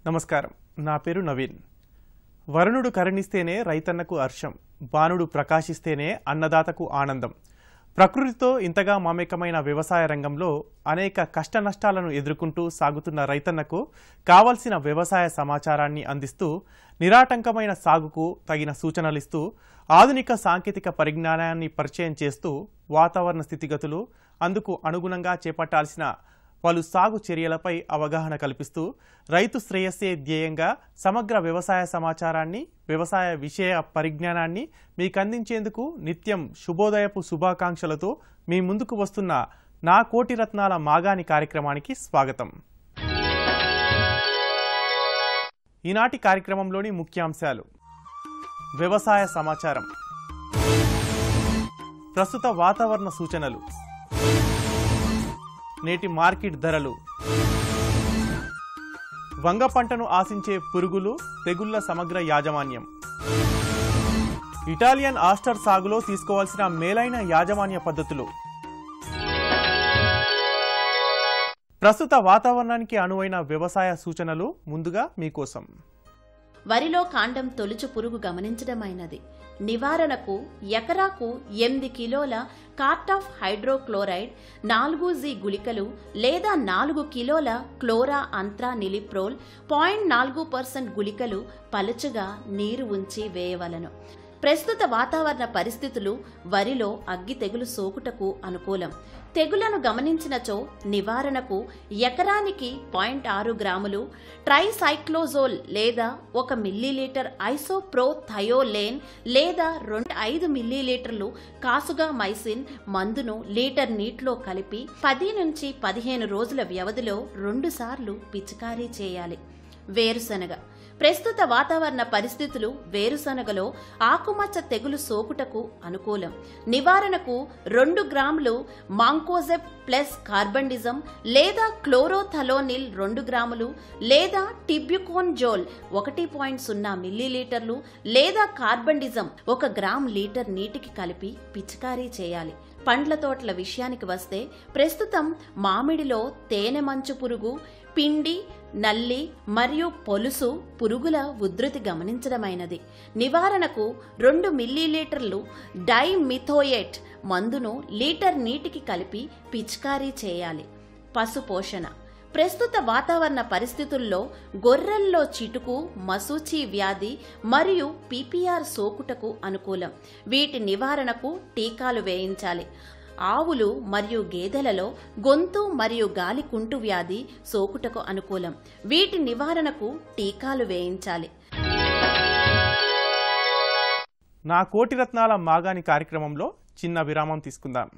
నమస్కారం నా పేరు నవీన్ వరుణుడు కరుణిస్తేనే రైతన్నకు హర్షం బాణుడు ప్రకాశిస్తేనే అన్నదాతకు ఆనందం ప్రకృతితో ఇంతగా మమేకమైన వ్యవసాయ రంగంలో అనేక కష్ట నష్టాలను ఎదుర్కొంటూ సాగుతున్న రైతన్నకు కావలసిన వ్యవసాయ సమాచారాన్ని అందిస్తూ నిరాటంకమైన సాగుకు తగిన సూచనలిస్తూ ఆధునిక సాంకేతిక పరిజ్ఞానాన్ని పరిచయం చేస్తూ వాతావరణ స్థితిగతులు అందుకు అనుగుణంగా చేపట్టాల్సిన పలు సాగు చర్యలపై అవగాహన కల్పిస్తూ రైతు శ్రేయస్సే ధ్యేయంగా సమగ్ర వ్యవసాయ సమాచారాన్ని వ్యవసాయ విషయ పరిజ్ఞానాన్ని మీకు అందించేందుకు నిత్యం శుభోదయపు శుభాకాంక్షలతో మీ ముందుకు వస్తున్న నా కోటి రత్నాల మాగాని కార్యక్రమానికి స్వాగతం ఈనాటి కార్యక్రమంలోని ముఖ్యాంశాలు వ్యవసాయ సమాచారం ప్రస్తుత వాతావరణ సూచనలు నేటి మార్కెట్ ధరలు వంగ పంటను ఆశించే పురుగులు తెగుళ్ల సమగ్ర యాజమాన్యం ఇటాలియన్ ఆస్టర్ సాగులో తీసుకోవాల్సిన మేలైన యాజమాన్య పద్ధతులు ప్రస్తుత వాతావరణానికి అనువైన వ్యవసాయ సూచనలు ముందుగా మీకోసం వరిలో కాండం తొలుచు పురుగు గమనించడమైనది నివారణకు ఎకరాకు ఎనిమిది కిలోల కార్టాఫ్ హైడ్రోక్లోరైడ్ నాలుగు జీ గుళికలు లేదా నాలుగు కిలోల క్లోరా అంత్రా నిలిప్రోల్ పాయింట్ నాలుగు పర్సెంట్ గుళికలు పలుచగా నీరు ఉంచి వేయవలను ప్రస్తుత వాతావరణ పరిస్థితులు వరిలో అగ్గి తెగులు సోకుటకు అనుకూలం తెగులను గమనించినచో నివారణకు ఎకరానికి పాయింట్ ఆరు గ్రాములు ట్రైసైక్లోజోల్ లేదా ఒక మిల్లీలీటర్ ఐసోప్రో థయోలేన్ లేదా రెండు ఐదు మిల్లీలీటర్లు కాసుగా మైసిన్ మందును లీటర్ నీటిలో కలిపి పది నుంచి పదిహేను రోజుల వ్యవధిలో రెండుసార్లు పిచికారీ చేయాలి వేరుశనగ ప్రస్తుత వాతావరణ పరిస్థితులు వేరుశనగలో ఆకుమచ్చ తెగులు సోకుటకు అనుకూలం నివారణకు రెండు గ్రాములు మాంకోజెప్ ప్లస్ కార్బండిజం లేదా క్లోరోథలోనిల్ రెండు గ్రాములు లేదా టిబ్యుకోన్ జోల్ ఒకటి పాయింట్ సున్నా మిల్లీలీటర్లు లేదా కార్బండిజం ఒక గ్రామ్ లీటర్ నీటికి కలిపి పిచికారీ చేయాలి పండ్ల తోటల విషయానికి వస్తే ప్రస్తుతం మామిడిలో తేనె మంచు పురుగు పిండి నల్లి మరియు పొలుసు పురుగుల ఉధృతి గమనించడమైనది నివారణకు రెండు మిల్లీలీటర్లు డైమిథోయేట్ మందును లీటర్ నీటికి కలిపి పిచికారీ చేయాలి పశు పోషణ ప్రస్తుత వాతావరణ పరిస్థితుల్లో గొర్రెల్లో చిటుకు మసూచి వ్యాధి మరియు పీపీఆర్ సోకుటకు అనుకూలం వీటి నివారణకు టీకాలు వేయించాలి ఆవులు మరియు గేదెలలో గొంతు మరియు గాలి కుంటు వ్యాధి సోకుటకు అనుకూలం వీటి నివారణకు టీకాలు వేయించాలి నా కోటి రత్నాల మాగాని కార్యక్రమంలో చిన్న విరామం తీసుకుందాం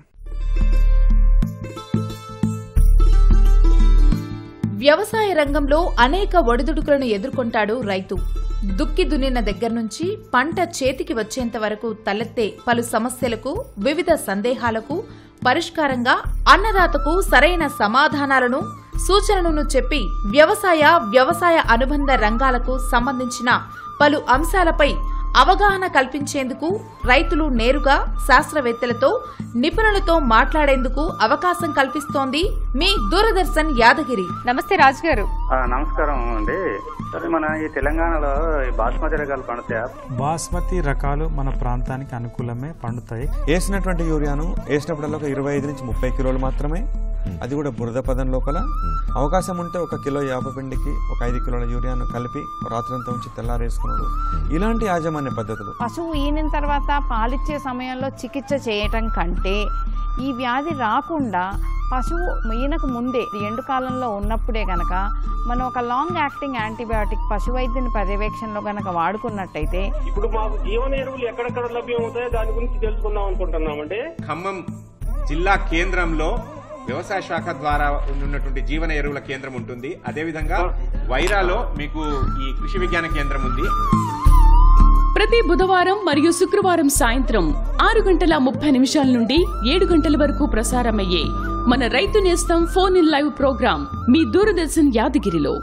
వ్యవసాయ రంగంలో అనేక ఒడిదుడుకులను ఎదుర్కొంటాడు రైతు దుక్కి దున్నిన దగ్గర నుంచి పంట చేతికి వచ్చేంత వరకు తలెత్తే పలు సమస్యలకు వివిధ సందేహాలకు పరిష్కారంగా అన్నదాతకు సరైన సమాధానాలను సూచనలను చెప్పి వ్యవసాయ వ్యవసాయ అనుబంధ రంగాలకు సంబంధించిన పలు అంశాలపై అవగాహన కల్పించేందుకు రైతులు నేరుగా శాస్త్రవేత్తలతో నిపుణులతో మాట్లాడేందుకు అవకాశం కల్పిస్తోంది మీ దూరదర్శన్ యాదగిరి నమస్తే రాజు గారు ఆ, నమస్కారం అండి సరే మన ఈ తెలంగాణలో ఈ బాస్మతి రకాలు పండుతాయా బాస్మతి రకాలు మన ప్రాంతానికి అనుకూలమే పండుతాయి వేసినటువంటి యూరియాను వేసినప్పుడల్లా ఒక ఇరవై ఐదు నుంచి ముప్పై కిలోలు మాత్రమే అది కూడా బురద పదం లోపల అవకాశం ఉంటే ఒక కిలో యాప పిండికి ఒక ఐదు కిలోల యూరియాను కలిపి రాత్రంతా ఉంచి తెల్లారేసుకున్నాడు ఇలాంటి యాజమాన్య పద్ధతులు పశువు ఈనిన తర్వాత పాలిచ్చే సమయంలో చికిత్స చేయటం కంటే ఈ వ్యాధి రాకుండా పశువు ఈనకు ముందే ఎండు కాలంలో ఉన్నప్పుడే గనక మనం ఒక లాంగ్ యాక్టింగ్ యాంటీబయాటిక్ పశు వైద్యుని పర్యవేక్షణలో గనక వాడుకున్నట్టయితే ఇప్పుడు మాకు జీవన ఎరువులు ఎక్కడెక్కడ లభ్యమవుతాయో దాని గురించి తెలుసుకుందాం అనుకుంటున్నామండి ఖమ్మం జిల్లా కేంద్రంలో వ్యవసాయ శాఖ ద్వారా ఉన్నటువంటి జీవన ఎరువుల కేంద్రం ఉంటుంది అదేవిధంగా వైరాలో మీకు ఈ కృషి విజ్ఞాన కేంద్రం ఉంది ప్రతి బుధవారం మరియు శుక్రవారం సాయంత్రం ఆరు గంటల ముప్పై నిమిషాల నుండి ఏడు గంటల వరకు ప్రసారమయ్యే మన Raithu Nestham phone in live program మీ దూరదర్శన్ యాదగిరిలో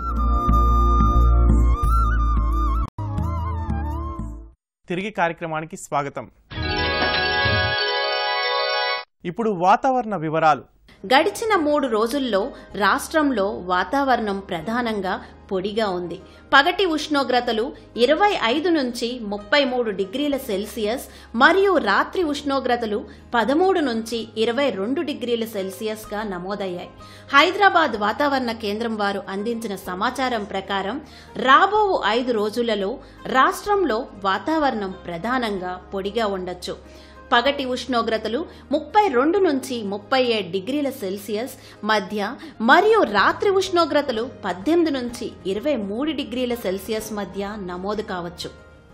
తిరిగి కార్యక్రమానికి స్వాగతం ఇప్పుడు వాతావరణ వివరాలు గడిచిన మూడు రోజుల్లో రాష్ట్రంలో వాతావరణం ప్రధానంగా పొడిగా ఉంది పగటి ఉష్ణోగ్రతలు ఇరవై ఐదు నుంచి ముప్పై మూడు డిగ్రీల సెల్సియస్ మరియు రాత్రి ఉష్ణోగ్రతలు పదమూడు నుంచి ఇరవై రెండు డిగ్రీల సెల్సియస్గా నమోదయ్యాయి హైదరాబాద్ వాతావరణ కేంద్రం వారు అందించిన సమాచారం ప్రకారం రాబో ఐదు రోజులలో రాష్ట్రంలో వాతావరణం ప్రధానంగా పొడిగా ఉండొచ్చు పగటి ఉష్ణోగ్రతలు ముప్పై రెండు నుంచి ముప్పై ఏడు డిగ్రీల సెల్సియస్ మధ్య మరియు రాత్రి ఉష్ణోగ్రతలు పద్దెనిమిది నుంచి ఇరవై మూడు డిగ్రీల సెల్సియస్ మధ్య నమోదు కావచ్చు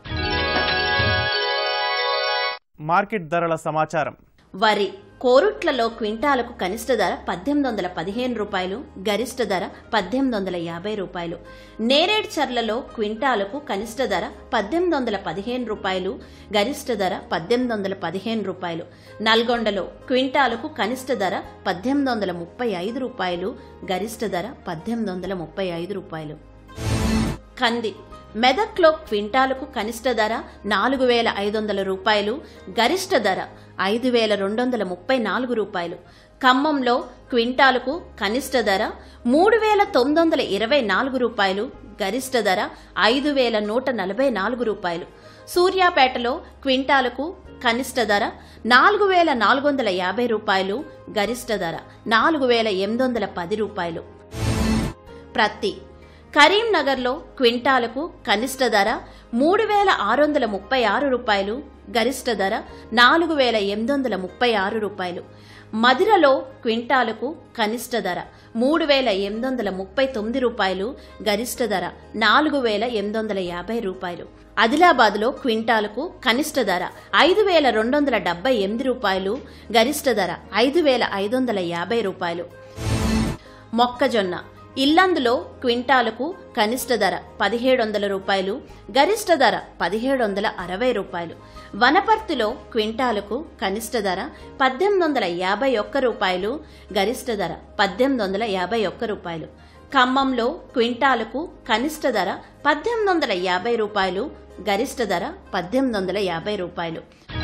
మార్కెట్ ధరల సమాచారం వరి కోరుట్లలో క్వింటాలకు కనిష్ట ధర పద్దెనిమిది వందల పదిహేను రూపాయలు గరిష్ట ధర పద్దెనిమిది వందల యాభై రూపాయలు నేరేడ్చర్లలో క్వింటాలకు కనిష్ట ధర పద్దెనిమిది వందల పదిహేను రూపాయలు గరిష్ట ధర పద్దెనిమిది వందల పదిహేను రూపాయలు నల్గొండలో క్వింటాలకు కనిష్ట ధర పద్దెనిమిది వందల ముప్పై ఐదు రూపాయలు గరిష్ట ధర పద్దెనిమిది వందల ముప్పై ఐదు రూపాయలు కంది మెదక్లో క్వింటాలకు కనిష్ట ధర నాలుగు వేల ఐదు వందల రూపాయలు గరిష్ట ధర ఐదు వేల రెండు వందల ముప్పై నాలుగు రూపాయలు ఖమ్మంలో క్వింటాలకు కనిష్ట ధర మూడు వేల తొమ్మిది వందల ఇరవై నాలుగు రూపాయలు గరిష్ట ధర ఐదు వేల నూట నలభై నాలుగు రూపాయలు సూర్యాపేటలో క్వింటాలకు కనిష్ట ధర నాలుగు వేల నాలుగు వందల యాభై రూపాయలు గరిష్ట ధర నాలుగు వేల ఎనిమిది వందల పది రూపాయలు ప్రత్తి కరీంనగర్లో క్వింటాలకు కనిష్ట ధర మూడు వేల ఆరు వందల ముప్పై ఆరు రూపాయలు గరిష్ట ధర నాలుగు వేల ఎనిమిది వందల ముప్పై ఆరు రూపాయలు మదిరలో క్వింటాలకు కనిష్ట ధర మూడు వేల ఎనిమిది వందల ముప్పై తొమ్మిది రూపాయలు గరిష్ట ధర నాలుగు వేల ఎనిమిది వందల యాభై రూపాయలు ఆదిలాబాద్లో క్వింటాలకు కనిష్ట ధర ఐదు వేల రెండు వందల డెబ్బై ఎనిమిది రూపాయలు గరిష్ట ధర ఐదు వేల ఐదు వందల యాభై రూపాయలు మొక్కజొన్న ఇల్లందులో క్వింటాలకు కనిష్ట ధర పదిహేడు వందల రూపాయలు గరిష్ట ధర పదిహేడు వందల అరవై రూపాయలు వనపర్తిలో క్వింటాలకు కనిష్ట ధర పద్దెనిమిది వందల యాభై ఒక్క రూపాయలు గరిష్ట ధర పద్దెనిమిది వందల యాభై ఒక్క రూపాయలు ఖమ్మంలో క్వింటాలకు కనిష్ట ధర పద్దెనిమిది వందల యాభై రూపాయలు గరిష్ట ధర పద్దెనిమిది వందల యాభై రూపాయలు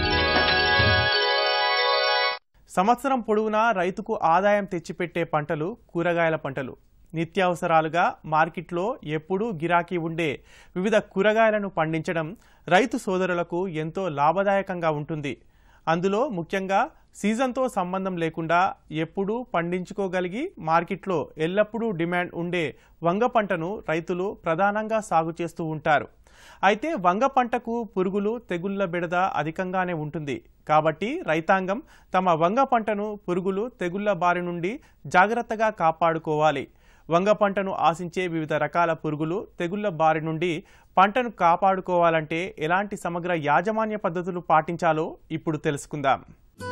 సంవత్సరం పొడవునా రైతుకు ఆదాయం తెచ్చిపెట్టే పంటలు కూరగాయల పంటలు నిత్యావసరాలుగా మార్కెట్లో ఎప్పుడూ గిరాకీ ఉండే వివిధ కూరగాయలను పండించడం రైతు సోదరులకు ఎంతో లాభదాయకంగా ఉంటుంది అందులో ముఖ్యంగా సీజన్తో సంబంధం లేకుండా ఎప్పుడూ పండించుకోగలిగి మార్కెట్లో ఎల్లప్పుడూ డిమాండ్ ఉండే వంగ పంటను రైతులు ప్రధానంగా సాగు చేస్తూ ఉంటారు అయితే వంగ పంటకు పురుగులు తెగుళ్ల బెడద అధికంగానే ఉంటుంది కాబట్టి రైతాంగం తమ వంగ పంటను పురుగులు తెగుళ్ల బారి నుండి జాగ్రత్తగా కాపాడుకోవాలి వంగ పంటను ఆశించే వివిధ రకాల పురుగులు తెగుళ్ల బారి నుండి పంటను కాపాడుకోవాలంటే ఎలాంటి సమగ్ర యాజమాన్య పద్ధతులు పాటించాలో ఇప్పుడు తెలుసుకుందాం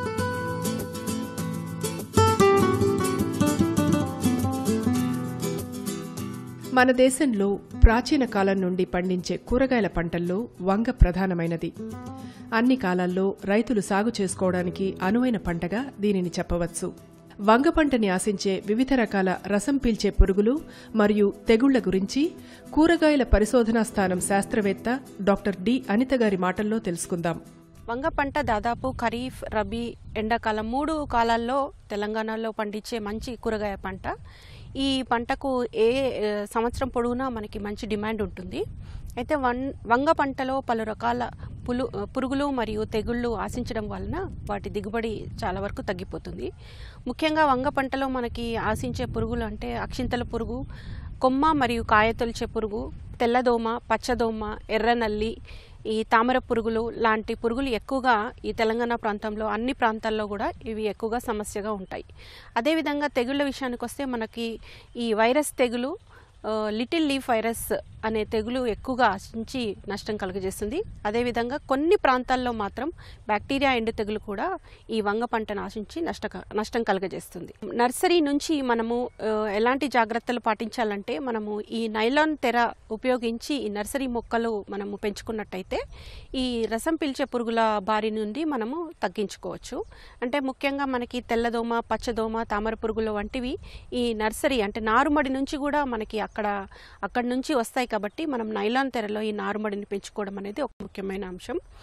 మన దేశంలో ప్రాచీన కాలం నుండి పండించే కూరగాయల పంటల్లో వంగ ప్రధానమైనది అన్ని కాలాల్లో రైతులు సాగు చేసుకోవడానికి అనువైన పంటగా దీనిని చెప్పవచ్చు వంగ పంటని ఆశించే వివిధ రకాల రసం పీల్చే పురుగులు మరియు తెగుళ్ల గురించి కూరగాయల పరిశోధనా స్థానం శాస్త్రవేత్త డాక్టర్ డి అనిత గారి మాటల్లో తెలుసుకుందాం వంగ పంట దాదాపు ఖరీఫ్ రబీ ఎండాకాలం మూడు కాలాల్లో తెలంగాణలో పండించే మంచి కూరగాయ పంట ఈ పంటకు ఏ ఏ, సంవత్సరం పొడవునా మనకి మంచి డిమాండ్ ఉంటుంది అయితే వన్ వంగ పంటలో పలు రకాల పులు పురుగులు మరియు తెగుళ్ళు ఆశించడం వలన వాటి దిగుబడి చాలా వరకు తగ్గిపోతుంది ముఖ్యంగా వంగ పంటలో మనకి ఆశించే పురుగులు అంటే అక్షింతల పురుగు కొమ్మ మరియు కాయ తొలిచే పురుగు తెల్లదోమ పచ్చదోమ ఎర్రనల్లి ఈ తామర పురుగులు లాంటి పురుగులు ఎక్కువగా ఈ తెలంగాణ ప్రాంతంలో అన్ని ప్రాంతాల్లో కూడా ఇవి ఎక్కువగా సమస్యగా ఉంటాయి అదేవిధంగా తెగుళ్ళ విషయానికి వస్తే మనకి ఈ వైరస్ తెగులు ఆ, లిటిల్ లీఫ్ వైరస్ అనే తెగులు ఎక్కువగా ఆశించి నష్టం కలుగజేస్తుంది అదేవిధంగా కొన్ని ప్రాంతాల్లో మాత్రం బ్యాక్టీరియా ఎండు తెగులు కూడా ఈ వంగ పంటను ఆశించి నష్ట నష్టం కలుగజేస్తుంది నర్సరీ నుంచి మనము ఆ, ఎలాంటి జాగ్రత్తలు పాటించాలంటే మనము ఈ నైలాన్ తెర ఉపయోగించి ఈ నర్సరీ మొక్కలు మనము పెంచుకున్నట్టయితే ఈ రసం పీల్చే పురుగుల బారి నుండి మనము తగ్గించుకోవచ్చు అంటే ముఖ్యంగా మనకి తెల్లదోమ పచ్చదోమ తామర పురుగులు వంటివి ఈ నర్సరీ అంటే నారుమడి నుంచి కూడా మనకి అక్కడ అక్కడ నుంచి వస్తాయి కాబట్టి మనం నైలాన్ తెరలో ఈ నారుమడిని పెంచుకోవడం అనేది ఒక ముఖ్యమైన అంశం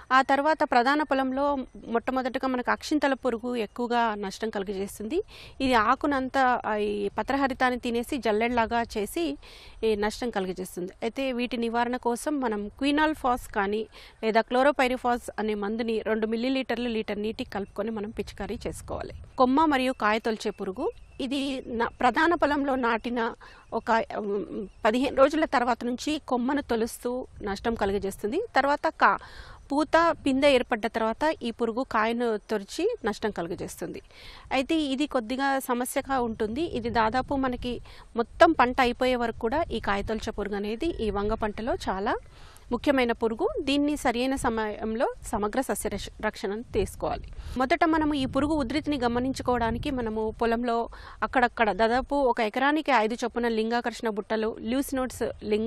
ఆ తర్వాత ప్రధాన పొలంలో మొట్టమొదటగా మనకు అక్షింతల పురుగు ఎక్కువగా నష్టం కలిగజేస్తుంది ఇది ఆకునంతా ఆ, ఈ పత్రహరితాన్ని తినేసి జల్లెడలాగా చేసి ఈ నష్టం కలిగజేస్తుంది అయితే వీటి నివారణ కోసం మనం క్వినాల్ ఫాస్ కానీ లేదా క్లోరోపైరిఫాస్ అనే మందుని రెండు మిల్లీ లీటర్లు లీటర్ నీటికి కలుపుకొని మనం పిచికారీ చేసుకోవాలి కొమ్మ మరియు కాయ తొలిచే పురుగు ఇది నా ప్రధాన పొలంలో నాటిన ఒక ఉమ్, పదిహేను రోజుల తర్వాత నుంచి కొమ్మను తొలుస్తూ నష్టం కలుగజేస్తుంది తర్వాత కా పూత పిందె ఏర్పడ్డ తర్వాత ఈ పురుగు కాయను తొరిచి నష్టం కలుగజేస్తుంది అయితే ఇది కొద్దిగా సమస్యగా ఉంటుంది ఇది దాదాపు మనకి మొత్తం పంట అయిపోయే వరకు కూడా ఈ కాయతొలచ పురుగు అనేది ఈ వంగ పంటలో చాలా ముఖ్యమైన పురుగు దీన్ని సరైన సమయంలో సమగ్ర సస్య రక్ష- రక్షణను తీసుకోవాలి మొదట మనము ఈ పురుగు ఉధృతిని గమనించుకోవడానికి మనము పొలంలో అక్కడక్కడ దాదాపు ఒక ఎకరానికి ఐదు చొప్పున లింగాకర్షణ బుట్టలు లూస్ నోట్స్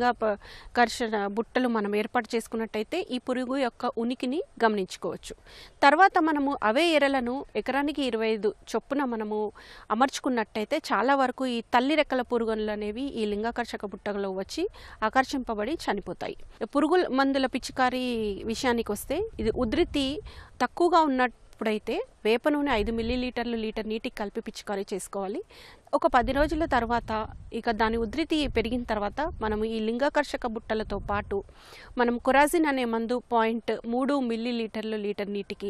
లింగాకర్షణ బుట్టలు మనం ఏర్పాటు చేసుకున్నట్టయితే ఈ పురుగు యొక్క ఉనికిని గమనించుకోవచ్చు తర్వాత మనము అవే ఎరలను ఎకరానికి ఇరవై ఐదు చొప్పున మనము అమర్చుకున్నట్టయితే చాలా వరకు ఈ తల్లి రెక్కల పురుగులు అనేవి ఈ లింగాకర్షక బుట్టలో వచ్చి ఆకర్షింపబడి చనిపోతాయి పురుగు మందుల పిచికారీ విషయానికి వస్తే ఇది ఉధృతి తక్కువగా ఉన్నప్పుడైతే వేప నూనె ఐదు మిల్లీ లీటర్లు లీటర్ నీటికి కలిపి పిచికారీ చేసుకోవాలి ఒక పది రోజుల తర్వాత ఇక దాని ఉధృతి పెరిగిన తర్వాత మనము ఈ లింగాకర్షక బుట్టలతో పాటు మనం కొరాజిన్ అనే మందు పాయింట్ మూడు మిల్లీ లీటర్లు లీటర్ నీటికి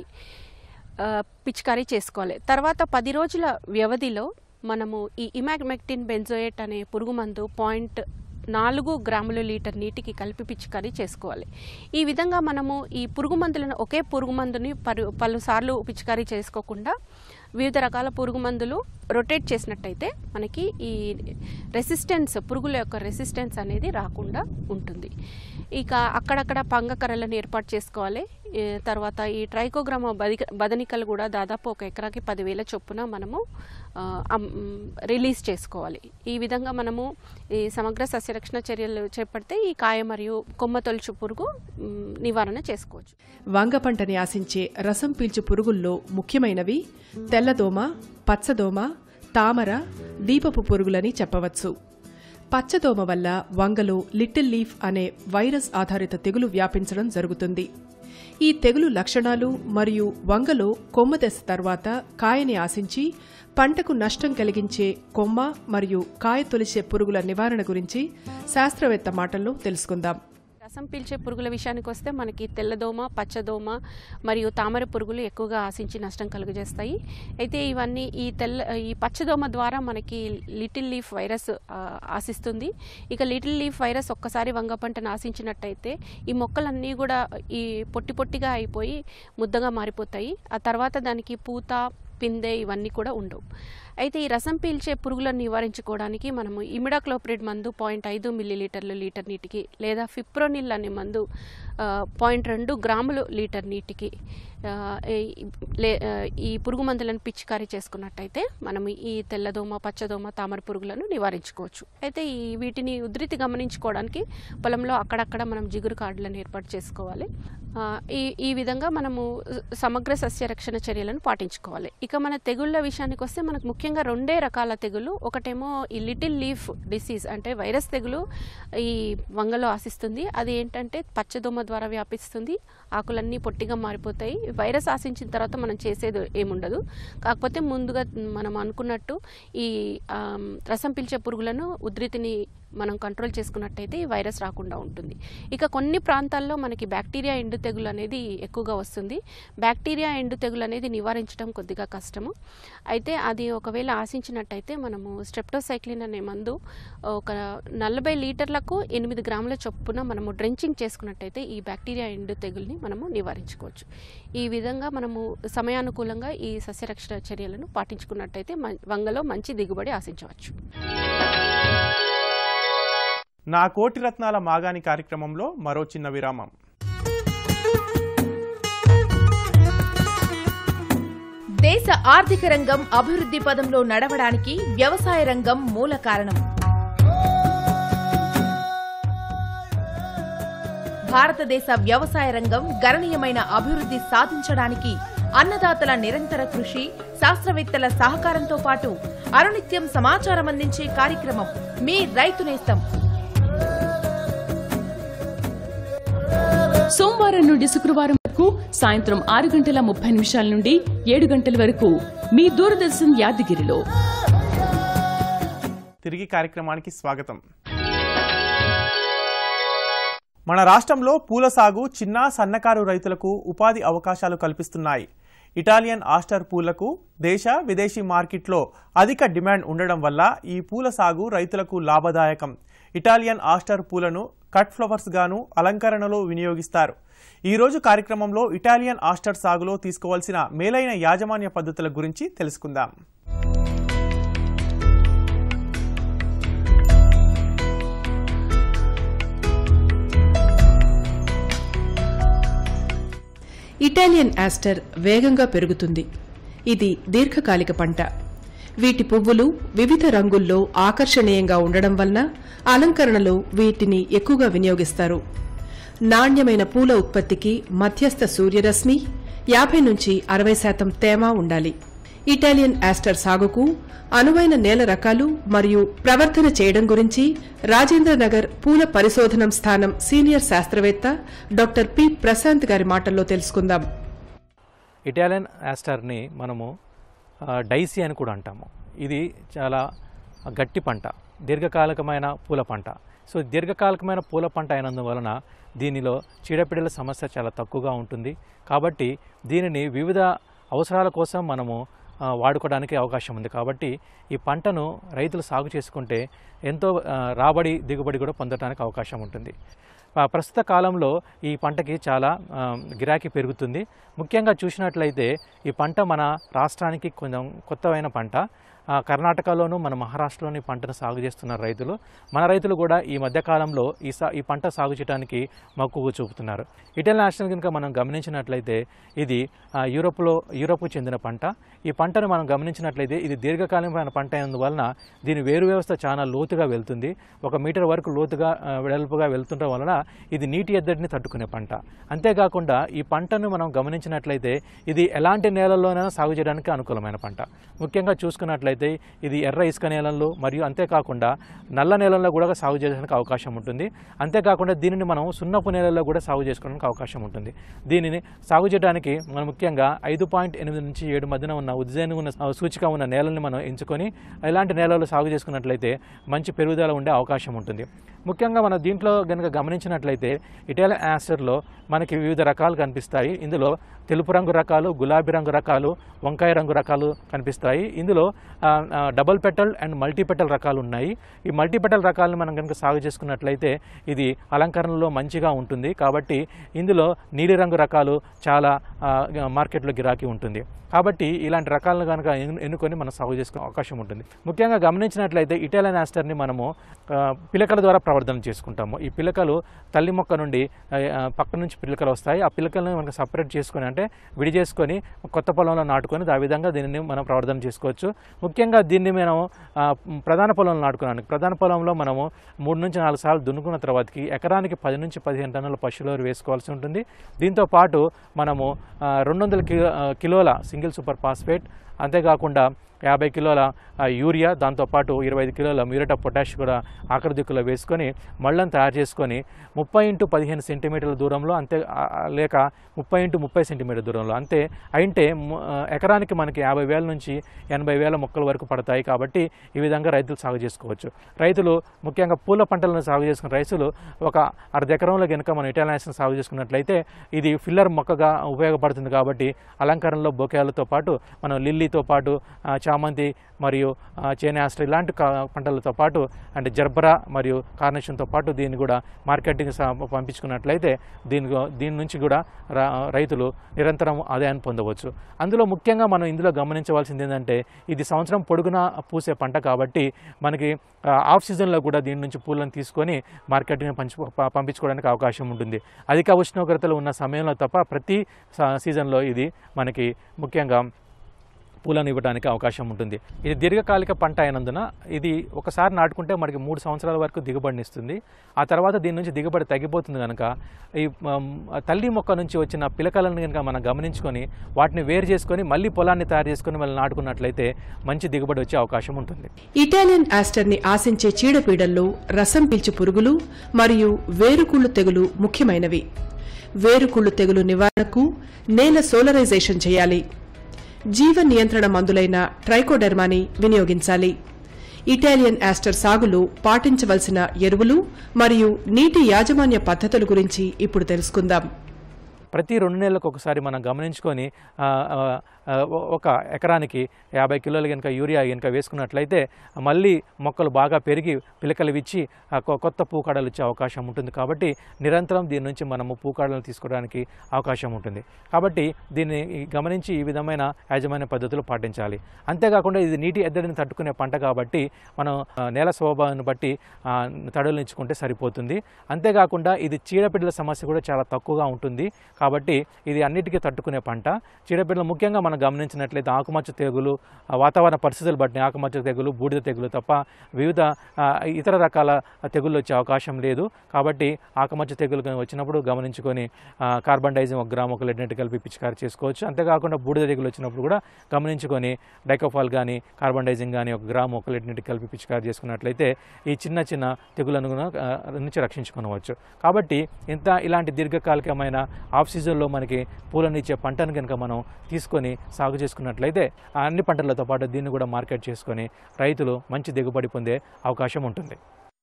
ఆ, పిచికారీ చేసుకోవాలి తర్వాత పది రోజుల వ్యవధిలో మనము ఈ ఇమాగ్మెక్టిన్ బెంజోయేట్ అనే పురుగు మందు పాయింట్ నాలుగు గ్రాముల లీటర్ నీటికి కలిపి పిచికారీ చేసుకోవాలి ఈ విధంగా మనము ఈ పురుగు మందులను ఒకే పురుగు మందుని పలు పలుసార్లు పిచికారీ చేసుకోకుండా వివిధ రకాల పురుగు మందులు రొటేట్ చేసినట్టయితే మనకి ఈ రెసిస్టెన్స్ పురుగుల యొక్క రెసిస్టెన్స్ అనేది రాకుండా ఉంటుంది ఇక అక్కడక్కడ పంగకర్రలను ఏర్పాటు చేసుకోవాలి ఈ తర్వాత ఈ ట్రైకోగ్రామ బదిక బదనికలు కూడా దాదాపు ఒక ఎకరాకి పదివేల చొప్పున మనము ఆ, అమ్, రిలీజ్ చేసుకోవాలి ఈ విధంగా మనము ఈ సమగ్ర సస్యరక్షణ చర్యలు చేపడితే ఈ కాయ మరియు కొమ్మ తొలుచు పురుగు మ్, నివారణ చేసుకోవచ్చు వంగ పంటని ఆశించే రసం పీల్చు పురుగుల్లో ముఖ్యమైనవి తెల్లదోమ పచ్చదోమ తామర దీపపు పురుగులని చెప్పవచ్చు పచ్చదోమ వల్ల వంగలో లిటిల్ లీఫ్ అనే వైరస్ ఆధారిత తెగులు వ్యాపించడం జరుగుతుంది ఈ తెగులు లక్షణాలు మరియు వంగలో కొమ్మ దశ తర్వాత కాయని ఆశించి పంటకు నష్టం కలిగించే కొమ్మ మరియు కాయ తొలిచే పురుగుల నివారణ గురించి శాస్త్రవేత్త మాటల్లో తెలుసుకుందాం రసం పీల్చే పురుగుల విషయానికి వస్తే మనకి తెల్లదోమ పచ్చదోమ మరియు తామర పురుగులు ఎక్కువగా ఆశించి నష్టం కలుగజేస్తాయి అయితే ఇవన్నీ ఈ తెల్ల ఈ పచ్చదోమ ద్వారా మనకి లిటిల్ లీఫ్ వైరస్ ఆ, ఆశిస్తుంది ఇక లిటిల్ లీఫ్ వైరస్ ఒక్కసారి వంగ పంటను ఆశించినట్టయితే ఈ మొక్కలన్నీ కూడా ఈ పొట్టి పొట్టిగా అయిపోయి ముద్దగా మారిపోతాయి ఆ తర్వాత దానికి పూత పిందె ఇవన్నీ కూడా ఉండవు అయితే ఈ రసం పీల్చే పురుగులను నివారించుకోవడానికి మనము ఇమిడాక్లోప్రిడ్ మందు పాయింట్ ఐదు మిల్లీలీటర్లు లీటర్ నీటికి లేదా ఫిప్రోనిల్ అనే మందు ఆ, పాయింట్ రెండు గ్రాములు లీటర్ నీటికి ఆ, ఈ- లే- ఆ, ఈ పురుగు మందులను పిచికారీ చేసుకున్నట్టయితే మనం ఈ తెల్లదోమ పచ్చదోమ తామర పురుగులను నివారించుకోవచ్చు అయితే ఈ వీటిని ఉధృతి గమనించుకోవడానికి పొలంలో అక్కడక్కడ మనం జిగురు కార్డులను ఏర్పాటు చేసుకోవాలి ఆ, ఈ ఈ విధంగా మనము సమగ్ర సస్య రక్షణ చర్యలను పాటించుకోవాలి ఇక మన తెగుళ్ళ విషయానికి వస్తే మనకు ముఖ్యంగా రెండే రకాల తెగులు ఒకటేమో ఈ లిటిల్ లీఫ్ డిసీజ్ అంటే వైరస్ తెగులు ఈ వంగలో ఆశిస్తుంది అది ఏంటంటే పచ్చదోమ ద్వారా వ్యాపిస్తుంది ఆకులన్నీ పొట్టిగా మారిపోతాయి వైరస్ ఆశించిన తర్వాత మనం చేసేది ఏముండదు కాకపోతే ముందుగా మనం అనుకున్నట్టు ఈ ఆమ్, రసం పీల్చే పురుగులను ఉధృతిని మనం కంట్రోల్ చేసుకున్నట్టయితే ఈ వైరస్ రాకుండా ఉంటుంది ఇక కొన్ని ప్రాంతాల్లో మనకి బ్యాక్టీరియా ఎండు తెగులు అనేది ఎక్కువగా వస్తుంది బ్యాక్టీరియా ఎండు తెగులు అనేది నివారించడం కొద్దిగా కష్టము అయితే అది ఒకవేళ ఆశించినట్టయితే మనము స్ట్రెప్టోసైక్లిన్ అనే మందు ఒక నలభై లీటర్లకు ఎనిమిది గ్రాముల చొప్పున మనము డ్రెంచింగ్ చేసుకున్నట్టయితే ఈ బ్యాక్టీరియా ఎండు తెగుల్ని మనము నివారించుకోవచ్చు ఈ విధంగా మనము సమయానుకూలంగా ఈ సస్యరక్షణ చర్యలను పాటించుకున్నట్టయితే మ- వంగలో మంచి దిగుబడి ఆశించవచ్చు నా కోటి రత్నాల మాగాని కార్యక్రమంలో మరో చిన్న విరామం దేశ ఆర్థిక రంగం అభివృద్ధి పదంలో నడవడానికి వ్యవసాయ రంగం మూల కారణం భారతదేశ వ్యవసాయ రంగం గణనీయమైన అభివృద్ధి సాధించడానికి అన్నదాతల నిరంతర కృషి శాస్త్రవేత్తల సహకారంతో పాటు అనునిత్యం సమాచారం అందించే కార్యక్రమం మీ రైతు నేస్తం సోమవారం నుండి శుక్రవారం వరకు సాయంత్రం ఆరు గంటల ముప్పై నిమిషాల నుండి ఏడు గంటల వరకు మీ దూరదర్శన్ యాదగిరిలో తిరిగి కార్యక్రమానికి స్వాగతం మన రాష్ట్రంలో పూల సాగు చిన్న సన్నకారు రైతులకు ఉపాధి అవకాశాలు కల్పిస్తున్నాయి ఇటాలియన్ ఆస్టర్ పూలకు దేశ విదేశీ మార్కెట్లో అధిక డిమాండ్ ఉండడం వల్ల ఈ పూల సాగు రైతులకు లాభదాయకం ఇటాలియన్ ఆస్టర్ పూలను కట్ ఫ్లవర్స్ గాను అలంకరణలో వినియోగిస్తారు ఈ రోజు కార్యక్రమంలో ఇటాలియన్ ఆస్టర్ సాగులో తీసుకోవాల్సిన మేలైన యాజమాన్య పద్ధతుల గురించి తెలుసుకుందాం ఇటాలియన్ యాస్టర్ వేగంగా పెరుగుతుంది ఇది దీర్ఘకాలిక పంట వీటి పువ్వులు వివిధ రంగుల్లో ఆకర్షణీయంగా ఉండడం వలన అలంకరణలో వీటిని ఎక్కువగా వినియోగిస్తారు నాణ్యమైన పూల ఉత్పత్తికి మధ్యస్థ సూర్యరశ్మి యాభై నుంచి అరవై శాతం తేమ ఉండాలి ఇటాలియన్ యాస్టర్ సాగుకు అనువైన నేల రకాలు మరియు ప్రవర్తన చేయడం గురించి రాజేంద్ర నగర్ పూల పరిశోధనం స్థానం సీనియర్ శాస్త్రవేత్త డాక్టర్ పి ప్రశాంత్ గారి మాటల్లో తెలుసుకుందాం ఇటాలియన్ యాస్టర్ని మనము ఆ, డైసీ అని కూడా అంటాము ఇది చాలా గట్టి పంట దీర్ఘకాలికమైన పూల పంట సో దీర్ఘకాలికమైన పూల పంట అయినందువలన దీనిలో చీడపీడల సమస్య చాలా తక్కువగా ఉంటుంది కాబట్టి దీనిని వివిధ అవసరాల కోసం మనము ఆ, వాడుకోవడానికి అవకాశం ఉంది కాబట్టి ఈ పంటను రైతులు సాగు చేసుకుంటే ఎంతో ఆ, రాబడి దిగుబడి కూడా పొందడానికి అవకాశం ఉంటుంది ఆ, ప్రస్తుత కాలంలో ఈ పంటకి చాలా ఆ, గిరాకీ పెరుగుతుంది ముఖ్యంగా చూసినట్లయితే ఈ పంట మన రాష్ట్రానికి కొంచెం కొత్తమైన పంట ఆ, కర్ణాటకలోను మన మహారాష్ట్రలోని ఈ పంటను సాగు చేస్తున్నారు రైతులు మన రైతులు కూడా ఈ మధ్య కాలంలో ఈ సా ఈ పంట సాగు చేయడానికి మక్కువ చూపుతున్నారు ఇటల్ నేషనల్ కనుక మనం గమనించినట్లయితే ఇది ఆ, యూరోప్లో యూరోప్కు చెందిన పంట ఈ పంటను మనం గమనించినట్లయితే ఇది దీర్ఘకాలికమైన పంట అయినందువలన దీని వేరు వ్యవస్థ చాలా లోతుగా వెళ్తుంది ఒక మీటర్ వరకు లోతుగా ఆ, వెడల్పుగా వెళ్తుండడం వలన ఇది నీటి ఎద్దడిని తట్టుకునే పంట అంతేకాకుండా ఈ పంటను మనం గమనించినట్లయితే ఇది ఎలాంటి నేలల్లోనైనా సాగు చేయడానికి అనుకూలమైన పంట ముఖ్యంగా చూసుకున్నట్లయితే ఇది ఎర్ర ఇసుక నేలల్లో మరియు అంతేకాకుండా నల్ల నేలల్లో కూడా సాగు చేయడానికి అవకాశం ఉంటుంది అంతేకాకుండా దీనిని మనం సున్నపు నేలల్లో కూడా సాగు చేసుకోవడానికి అవకాశం ఉంటుంది దీనిని సాగు చేయడానికి మనం ముఖ్యంగా ఐదు పాయింట్ ఎనిమిది నుంచి ఏడు మధ్యన ఉన్న ఉజ్జయిని ఉన్న ఆ, సూచిక ఉన్న నేలని మనం ఎంచుకొని ఇలాంటి నేలల్లో సాగు చేసుకున్నట్లయితే మంచి పెరుగుదల ఉండే అవకాశం ఉంటుంది ముఖ్యంగా మనం దీంట్లో కనుక గమనించినట్లయితే ఇటాలియన్ యాస్టర్లో మనకి వివిధ రకాలు కనిపిస్తాయి ఇందులో తెలుపు రంగు రకాలు గులాబీ రంగు రకాలు వంకాయ రంగు రకాలు కనిపిస్తాయి ఇందులో ఆ, ఆ, double petal and multi petal రకాలు ఉన్నాయి ఈ మల్టీ పెటల్ రకాలను మనం కనుక సాగు చేసుకున్నట్లయితే ఇది అలంకరణలో మంచిగా ఉంటుంది కాబట్టి ఇందులో నీలి రంగు రకాలు చాలా ఆ, మార్కెట్లో గిరాకీ ఉంటుంది కాబట్టి ఇలాంటి రకాలను కనుక ఎన్ను- ఎన్నుకొని మనం సాగు చేసుకునే అవకాశం ఉంటుంది ముఖ్యంగా గమనించినట్లయితే ఇటాలియన్ యాస్టర్ని మనము ఆ, పిలకల ద్వారా ప్రవర్ధన చేసుకుంటాము ఈ పిలకలు తల్లి మొక్క నుండి ఆ, ఆ, పక్క నుంచి పిలకలు వస్తాయి ఆ పిలకలను మనకు సపరేట్ చేసుకొని అంటే విడి చేసుకొని కొత్త పొలంలో నాటుకొని ఆ విధంగా దీనిని మనం ప్రవర్ధన చేసుకోవచ్చు ముఖ్యంగా దీన్ని మనం ఆ, ప్రధాన పొలంలో నాటుకున్నాను ప్రధాన పొలంలో మనము మూడు నుంచి నాలుగు సార్లు దున్నుకున్న తర్వాతకి ఎకరానికి పది నుంచి పదిహేను టన్నుల పశువులు వేసుకోవాల్సి ఉంటుంది దీంతో పాటు మనము ఆ, రెండు వందల కిలో ఆ, కిలోల సింగిల్ సూపర్ ఫాస్ఫేట్ అంతేకాకుండా యాభై కిలోల ఆ, యూరియా దాంతోపాటు ఇరవై ఐదు కిలోల మ్యూరేట్ ఆఫ్ పొటాష్ కూడా ఆఖరి దిక్కులో వేసుకొని మళ్ళని తయారు చేసుకొని ముప్పై ఇంటూ పదిహేను సెంటీమీటర్ల దూరంలో అంతే ఆ, ఆ, లేక ముప్పై ఇంటూ ముప్పై సెంటీమీటర్ దూరంలో అంతే అయితే ము- ఆ, ఎకరానికి మనకి యాభై వేల నుంచి ఎనభై వేల మొక్కల వరకు పడతాయి కాబట్టి ఈ విధంగా రైతులు సాగు చేసుకోవచ్చు రైతులు ముఖ్యంగా పూల పంటలను సాగు చేసుకున్న రైతులు ఒక అర్ధ ఎకరంలో కనుక మనం ఇటాలియన్ సాగు చేసుకున్నట్లయితే ఇది ఫిల్లర్ మొక్కగా ఉపయోగపడుతుంది కాబట్టి అలంకరణలో బొకేలతో పాటు మనం లిల్లీతో పాటు ఆ, చామంతి మరియు ఆ, చేనేస్టర్ ఇలాంటి కా- పంటలతో పాటు అంటే జర్బరా మరియు కార్నేషన్తో పాటు దీన్ని కూడా మార్కెటింగ్ సా- పంపించుకున్నట్లయితే దీని దీని నుంచి కూడా రా- రైతులు నిరంతరం ఆదాయాన్ని పొందవచ్చు అందులో ముఖ్యంగా మనం ఇందులో గమనించవలసింది ఏంటంటే ఇది సంవత్సరం పొడుగునా పూసే పంట కాబట్టి మనకి ఆ, ఆఫ్ సీజన్లో కూడా దీని నుంచి పూలను తీసుకొని మార్కెట్ని పంచి ప- పంపించుకోవడానికి అవకాశం ఉంటుంది అధిక ఉష్ణోగ్రతలు ఉన్న సమయంలో తప్ప ప్రతి స- సీజన్లో ఇది మనకి ముఖ్యంగా పూలను ఇవ్వడానికి అవకాశం ఉంటుంది ఇది దీర్ఘకాలిక పంట అయినందున ఇది ఒకసారి నాటుకుంటే మనకి మూడు సంవత్సరాల వరకు దిగుబడిని ఇస్తుంది ఆ తర్వాత దీని నుంచి దిగుబడి తగ్గిపోతుంది కనుక ఈ మ్, తల్లి మొక్క నుంచి వచ్చిన పిలకలను కనుక మనం గమనించుకొని వాటిని వేరు చేసుకొని మళ్ళీ పొలాన్ని తయారు చేసుకొని మళ్ళీ నాటుకున్నట్లయితే మంచి దిగుబడి వచ్చే అవకాశం ఉంటుంది ఇటాలియన్ ఆస్టర్ని ఆశించే చీడపీడల్లో రసం పీల్చు పురుగులు మరియు వేరుకుళ్ళు తెగులు ముఖ్యమైనవి వేరుకుళ్ళు తెగులు నివారణకు నేల సోలరైజేషన్ చేయాలి జీవ నియంత్రణ మందులైన ట్రైకోడెర్మాని వినియోగించాలి ఇటాలియన్ యాస్టర్ సాగులో పాటించవలసిన ఎరువులు మరియు నీటి యాజమాన్య పద్ధతుల గురించి ఇప్పుడు తెలుసుకుందాం ప్రతి రెండు నెలలకు ఒకసారి మనం గమనించుకొని ఆ, ఆ, ఆ, ఒక ఎకరానికి యాభై కిలోలు కనుక యూరియా కనుక వేసుకున్నట్లయితే మళ్ళీ మొక్కలు బాగా పెరిగి పిలకలు ఇచ్చి ఆ, కొ- కొత్త పూకాడలు ఇచ్చే అవకాశం ఉంటుంది కాబట్టి నిరంతరం దీని నుంచి మనము పూకాడలను తీసుకోవడానికి అవకాశం ఉంటుంది కాబట్టి దీన్ని గమనించి ఈ విధమైన యాజమాన్య పద్ధతులు పాటించాలి అంతేకాకుండా ఇది నీటి ఎద్దడిని తట్టుకునే పంట కాబట్టి మనం ఆ, నేల స్వభావాన్ని బట్టి ఆ, తడులు ఇచ్చుకుంటే సరిపోతుంది అంతేకాకుండా ఇది చీడపీడల సమస్య కూడా చాలా తక్కువగా ఉంటుంది కాబట్టి ఇది అన్నిటికీ తట్టుకునే పంట చీడపీడలు ముఖ్యంగా మనం గమనించినట్లయితే ఆకుమచ్చ తెగులు ఆ, వాతావరణ పరిస్థితులు బట్టి ఆకుమచ్చ తెగులు బూడిద తెగులు తప్ప వివిధ ఆ, ఇతర రకాల తెగుళ్ళు వచ్చే అవకాశం లేదు కాబట్టి ఆకుమచ్చ తెగులు కనుక వచ్చినప్పుడు గమనించుకొని ఆ, కార్బన్ డైజింగ్ ఒక గ్రామ్ ఒక లెడ్నెట్ కలిపి పిచికారి చేసుకోవచ్చు అంతేకాకుండా బూడిద తెగులు వచ్చినప్పుడు కూడా గమనించుకొని డైకోఫాల్ కానీ కార్బన్ డైజింగ్ కానీ ఒక గ్రామ్ ఒక లెడ్నెట్ కలిపి పిచికారి చేసుకున్నట్లయితే ఈ చిన్న చిన్న తెగులను కూడా, ఆ, నుంచి రక్షించుకోవచ్చు కాబట్టి ఇంత ఇలాంటి దీర్ఘకాలికమైన ఆఫ్ సీజన్లో మనకి పూలనిచ్చే పంటను కనుక మనం తీసుకొని సాగు చేసుకున్నట్లయితే ఆ అన్ని పంటలతో పాటు దీన్ని కూడా మార్కెట్ చేసుకొని రైతులు మంచి దిగుబడి పొందే అవకాశం ఉంటుంది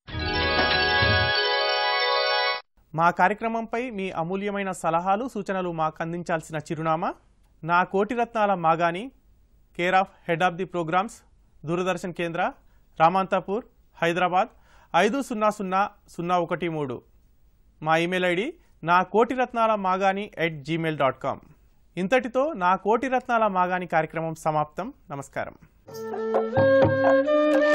మా కార్యక్రమంపై మీ అమూల్యమైన సలహాలు సూచనలు మాకు అందించాల్సిన చిరునామా నా కోటి రత్నాల మాగాని care of head of the programmes Doordarshan Kendra Ramanthapur Hyderabad ఐదు సున్నా సున్నా సున్నా ఒకటి మూడు మా ఇమెయిల్ ఐడి నా కోటి రత్నాల మాగాని ఎట్ జీమెయిల్ డాట్ కామ్ ఇంతటితో నా కోటి రత్నాల మాగాని కార్యక్రమం సమాప్తం నమస్కారం